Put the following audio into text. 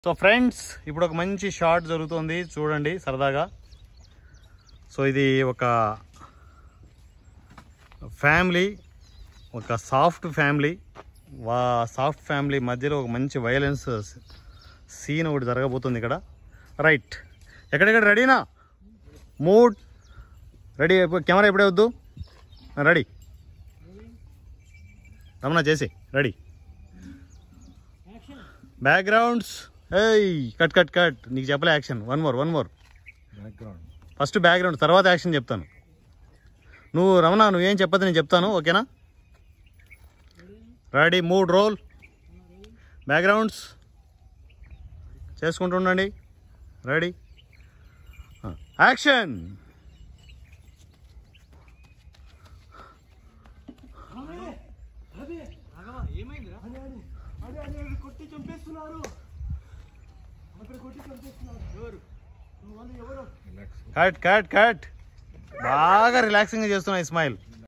so friends ఇప్పుడు ఒక మంచి షాట్ జరుగుతుంది చూడండి సరదాగా సో ఇది ఒక ఫ్యామిలీ ఒక సాఫ్ట్ ఫ్యామిలీ వా సాఫ్ట్ ఫ్యామిలీ మధ్యలో ఒక మంచి వైలెన్స్ సీన్ ఒకటి జరగబోతుంది ఇక్కడ రైట్ ఎక్కడెక్కడ రెడీనా మూడ్ రెడీ కెమెరా ఎప్పుడే వద్దు రెడీ రమణ చేసి రెడీ బ్యాక్గ్రౌండ్స్ ఏయ్ కట్ కట్ కట్ నీకు చెప్పలే action one more one more background first background తర్వాత యాక్షన్ చెప్తాను నువ్వు రమణ నువ్వేం చెప్పదు నేను చెప్తాను ఓకేనా రెడీ మూడ్ రోల్ బ్యాక్గ్రౌండ్స్ చేసుకుంటూ ఉండండి రెడీ యాక్షన్ కొట్టి చంపేస్తున్నారు అక్కడ కొట్టి చంపేస్తున్నారు ఎవరు వాళ్ళు ఎవరు కట్ కట్ కట్ బాగా రిలాక్సింగ్గా చేస్తున్నా ఇస్మాయిల్